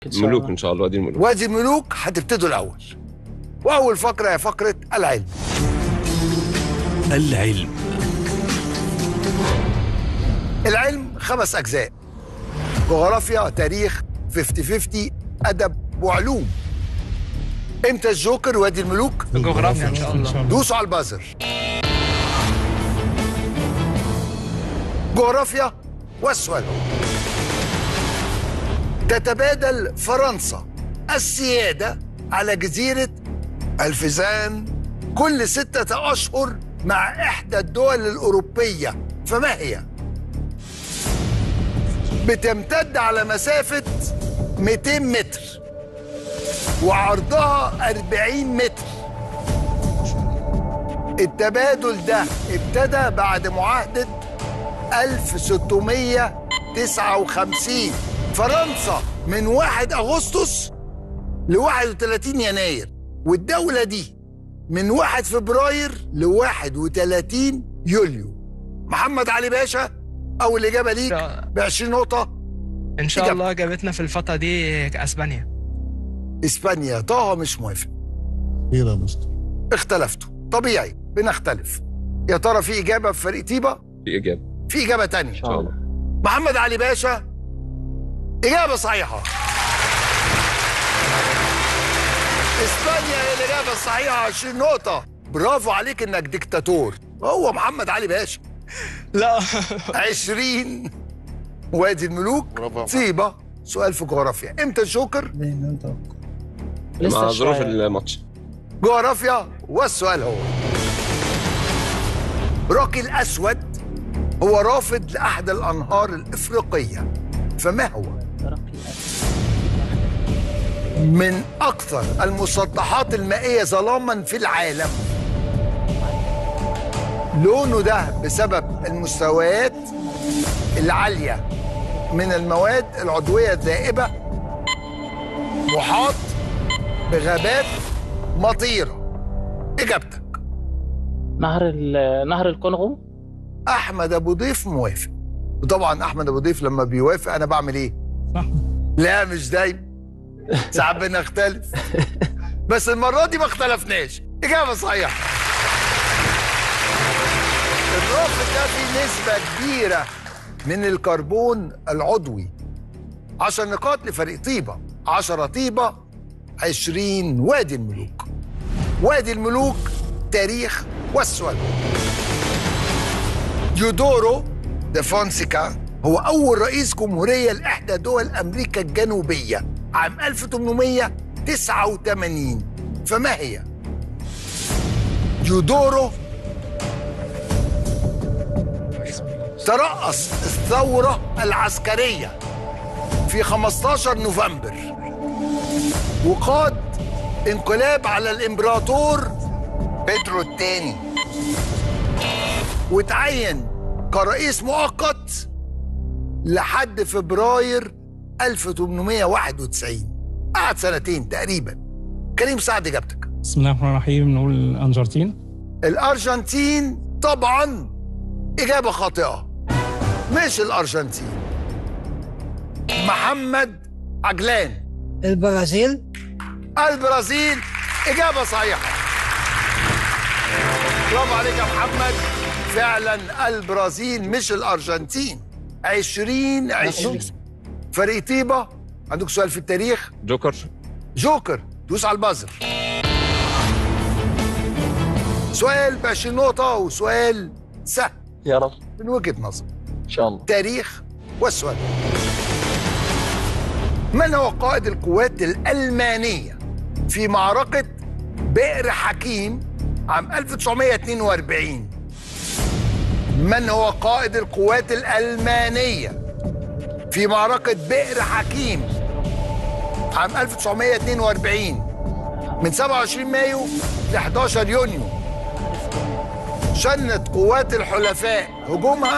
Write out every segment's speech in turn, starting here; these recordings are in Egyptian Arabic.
إن شاء ملوك الله. ان شاء الله وادي الملوك وادي الملوك هتبتدوا الاول واول فقره هي فقره العلم العلم العلم خمس اجزاء جغرافيا تاريخ 50 50 ادب وعلوم امتى الجوكر وادي الملوك جغرافيا ان شاء الله دوسوا على البازر جغرافيا والسؤال تتبادل فرنسا السيادة على جزيرة الفيزان كل ستة أشهر مع إحدى الدول الأوروبية فما هي؟ بتمتد على مسافة 200 متر وعرضها 40 متر التبادل ده ابتدى بعد معاهدة 1659 فرنسا من 1 أغسطس ل 31 يناير والدولة دي من 1 فبراير ل 31 يوليو محمد علي باشا أول إجابة ليك ب 20 نقطة ان شاء إجابة. الله اجابتنا في الفتره دي اسبانيا إسبانيا طه مش موافق خير يا مستر اختلفتوا طبيعي بنختلف يا ترى في إجابة في فريق طيبة في اجابه في إجابة تانية ان شاء الله محمد علي باشا إجابة صحيحة إسبانيا هي الإجابة الصحيحة 20 نقطة برافو عليك إنك ديكتاتور هو محمد علي باشا لا 20 وادي الملوك طيبة سؤال في جغرافيا امتى الجوكر لسه مع ظروف شوية. الماتش جغرافيا والسؤال هو روكي الأسود هو رافد لأحد الأنهار الإفريقية فما هو؟ من أكثر المسطحات المائية ظلاما في العالم لونه ده بسبب المستويات العالية من المواد العضوية الذائبة محاط بغابات مطيرة إجابتك نهر ال- نهر الكونغو أحمد أبو ضيف موافق وطبعا أحمد أبو ضيف لما بيوافق أنا بعمل إيه؟ صح لا مش دايما ساعات بنختلف بس المرة دي ما اختلفناش إجابة صحيحة الرافد ده فيه نسبة كبيرة من الكربون العضوي 10 نقاط لفريق طيبة 10 طيبة 20 وادي الملوك وادي الملوك تاريخ والسؤال يودورو دا فونسيكا هو أول رئيس جمهورية لإحدى دول أمريكا الجنوبية عام 1889 فما هي؟ يودورو ترأس الثورة العسكرية في 15 نوفمبر وقاد انقلاب على الإمبراطور بيدرو الثاني وتعين كرئيس مؤقت لحد فبراير 1891 قعد سنتين تقريبا كريم سعد اجابتك بسم الله الرحمن الرحيم نقول الارجنتين الارجنتين طبعا اجابه خاطئه مش الارجنتين محمد عجلان البرازيل البرازيل اجابه صحيحه برافو عليك يا محمد فعلا البرازيل مش الارجنتين 20 20 فريق طيبه عندك سؤال في التاريخ جوكر جوكر دوس على البازر سؤال ب 20 نقطة وسؤال سهل يا رب من وجهة نظر ان شاء الله تاريخ والسؤال من هو قائد القوات الألمانية في معركة بئر حكيم عام 1942 من هو قائد القوات الألمانية في معركة بئر حكيم عام 1942 من 27 مايو ل 11 يونيو شنت قوات الحلفاء هجومها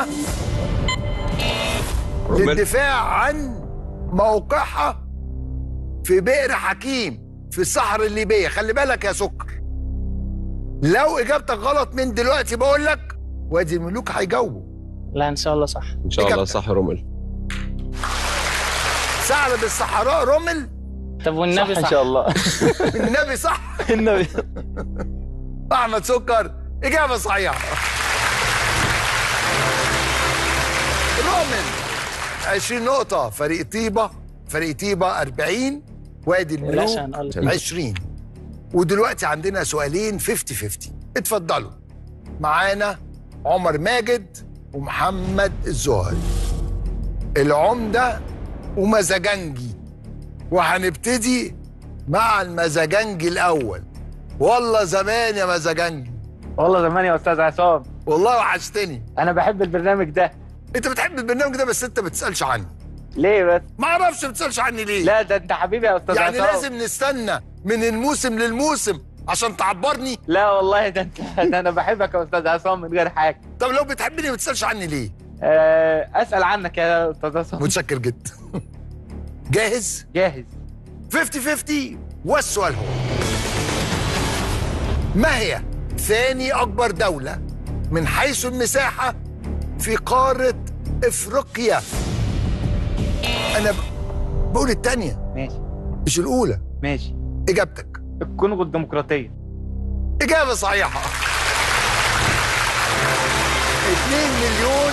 روميل. للدفاع عن موقعها في بئر حكيم في الصحراء الليبية خلي بالك يا سكر لو إجابتك غلط من دلوقتي بقول لك وادي الملوك هيجاوبوا لا ان شاء الله صح ان شاء الله إجابتك. صح رومل ثعلب الصحراء رمل طب والنبي صح صح ان شاء الله النبي صح النبي احمد سكر اجابه صحيحه رامن 20 نقطه فريق طيبه فريق طيبه 40 وادي بلاش الملوك هنقول 20 ودلوقتي عندنا سؤالين 50 50 اتفضلوا معانا عمر ماجد ومحمد الزهري العمده ومزاجنجي وهنبتدي مع المزاجنجي الاول والله زمان يا مزاجنجي والله زمان يا استاذ عصام والله وحشتني انا بحب البرنامج ده انت بتحب البرنامج ده بس انت ما بتسالش عني ليه بس ما اعرفش ما بتسالش عني ليه لا ده انت حبيبي يا استاذ يعني عصام لازم نستنى من الموسم للموسم عشان تعبرني لا والله ده انت ده انا بحبك يا استاذ عصام من غير حاجه طب لو بتحبني ما بتسالش عني ليه آه، اسال عنك يا استاذ عصام متشكر جدا جاهز جاهز 50 50 والسؤال هو ما هي ثاني أكبر دولة من حيث المساحة في قارة إفريقيا أنا ب... بقول التانية ماشي مش الأولى ماشي إجابتك الكونغو الديمقراطيه إجابة صحيحة 2 مليون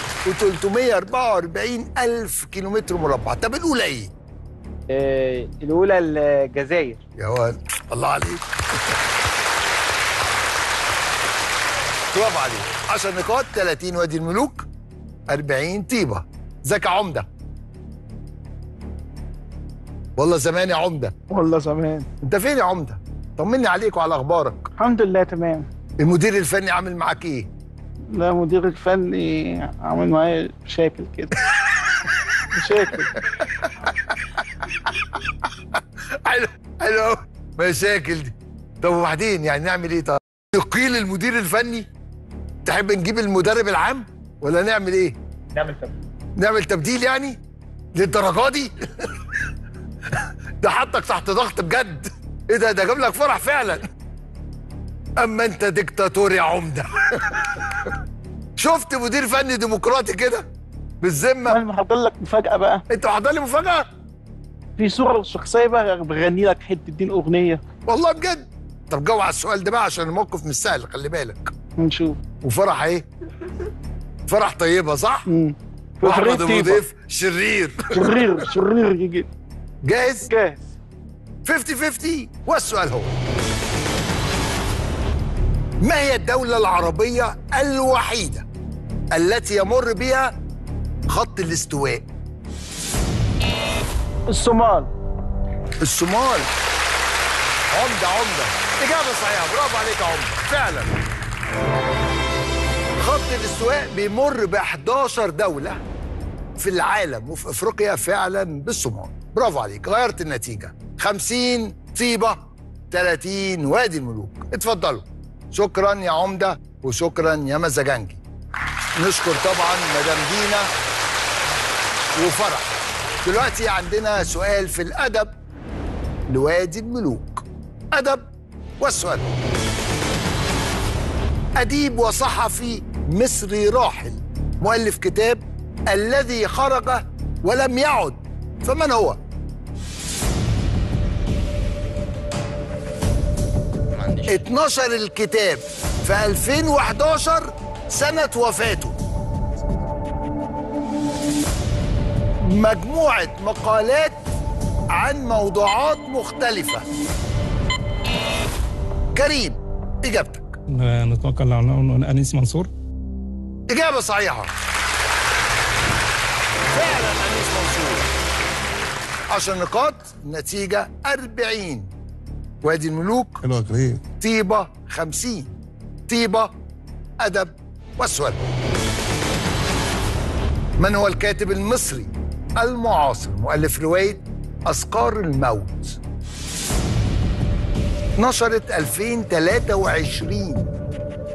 و344 ألف كيلومتر مربع طب الأولى إيه؟ آه، الاولى الجزائر يا ولد الله عليك برافو عليك 10 نقاط 30 وادي الملوك 40 طيبه زكا عمده والله زمان يا عمده والله زمان انت فين يا عمده طمني عليك وعلى اخبارك الحمد لله تمام المدير الفني عامل معاك ايه لا مدير الفني عامل معايا مشاكل كده مشاكل حلو حلو أوي. مشاكل دي طب وبعدين يعني نعمل ايه طب نقيل المدير الفني تحب نجيب المدرب العام ولا نعمل ايه نعمل تبديل نعمل تبديل يعني للدرجه دي ده حطك تحت ضغط بجد ايه ده ده جاب لك فرح فعلا اما انت ديكتاتور يا عمده شفت مدير فني ديمقراطي كده بالذمه انا محضر لك مفاجأة بقى انت محضر لي مفاجاه في صورة شخصية بقى بغني لك حتة دين أغنية والله بجد طب جو على السؤال ده بقى عشان الموقف مش سهل خلي بالك نشوف وفرح ايه فرح طيبه صح مم. واحمد فريق ابو طيبة. ضيف شرير شرير شرير يجي جاهز جاهز 50 50 والسؤال هو ما هي الدولة العربية الوحيدة التي يمر بها خط الاستواء؟ الصومال الصومال عمدة عمدة إجابة صحيحة برافو عليك يا عمدة فعلا خط الاستواء بيمر ب 11 دولة في العالم وفي افريقيا فعلا بالصومال برافو عليك غيرت النتيجة 50 طيبة 30 وادي الملوك اتفضلوا شكرا يا عمدة وشكرا يا مزاجنجي نشكر طبعا مدام دينا وفرح دلوقتي عندنا سؤال في الأدب لوادي الملوك أدب والسؤال أديب وصحفي مصري راحل مؤلف كتاب الذي خرج ولم يعد فمن هو؟ ما عنديش 12 الكتاب في 2011 سنة وفاته مجموعة مقالات عن موضوعات مختلفة كريم إجابتك نتوكل على الله انيس منصور إجابة صحيحة فعلا أنيس منصور 10 نقاط نتيجة 40 وادي الملوك حلوة كريم طيبة 50 طيبة أدب والسؤال من هو الكاتب المصري المعاصر مؤلف رواية أسقار الموت نشرت 2023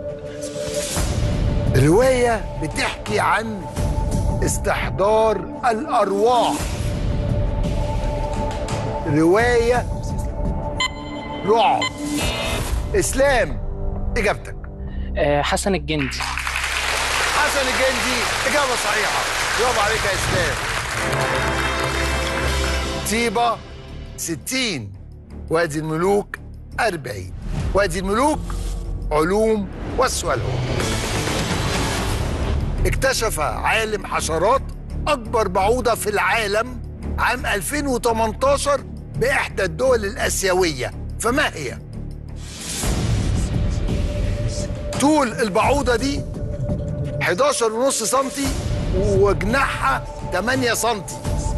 رواية بتحكي عن استحضار الأرواح رواية رعب إسلام إجابتك آه، حسن الجندي حسن الجندي إجابة صحيحة برافو عليك يا إسلام طيبة 60 وادي الملوك 40 وادي الملوك علوم والسؤال هو اكتشف عالم حشرات أكبر بعوضة في العالم عام 2018 بإحدى الدول الآسيوية فما هي؟ طول البعوضة دي 11 ونص سنتي وجناحها 8 سنتي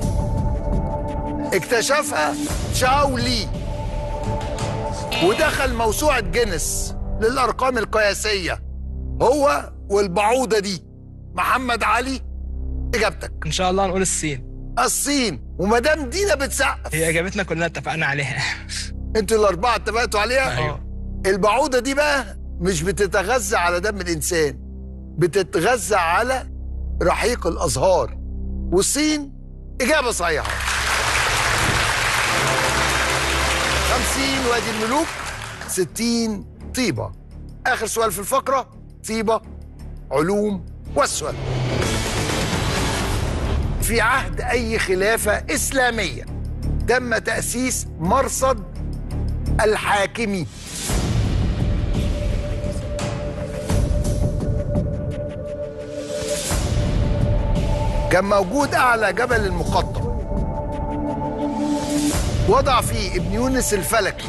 اكتشفها تشاو لي ودخل موسوعة جينيس للأرقام القياسية هو والبعوضة دي محمد علي إجابتك ان شاء الله نقول الصين الصين ومدام دينا بتسقف هي اجابتنا كلنا اتفقنا عليها انتوا الأربعة اتفقتوا عليها أيوة. البعوضة دي بقى مش بتتغذى على دم الإنسان بتتغذى على رحيق الأزهار والصين إجابة صحيحة 50 وادي الملوك 60 طيبة آخر سؤال في الفقرة طيبة علوم والسؤال في عهد أي خلافة إسلامية تم تأسيس مرصد الحاكمي كان موجود أعلى جبل المقطم وضع فيه ابن يونس الفلكي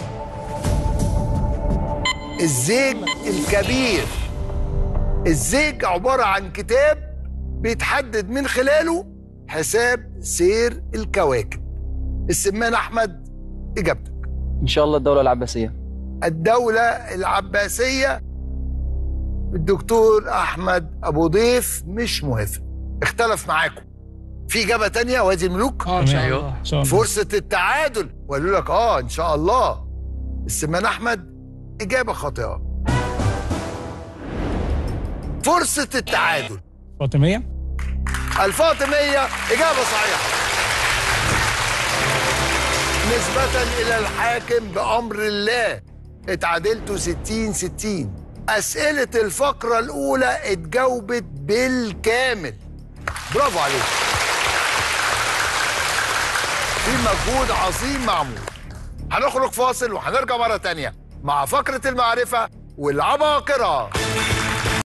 الزيج الكبير الزيج عبارة عن كتاب بيتحدد من خلاله حساب سير الكواكب السمان أحمد إجابتك ان شاء الله الدوله العباسيه الدولة العباسية الدكتور أحمد أبو ضيف مش موافق اختلف معاكم في إجابة تانية وادي الملوك اه ان شاء تمام. الله ان شاء الله فرصة التعادل وقالوا لك آه إن شاء الله السمان أحمد إجابة خاطئة فرصة التعادل فاطميه الفاطمية إجابة صحيحة نسبة إلى الحاكم بأمر الله اتعادلتوا 60 60 أسئلة الفقرة الأولى اتجاوبت بالكامل برافو عليك في مجهود عظيم معمول هنخرج فاصل وهنرجع مرة تانية مع فقرة المعرفة والعباقرة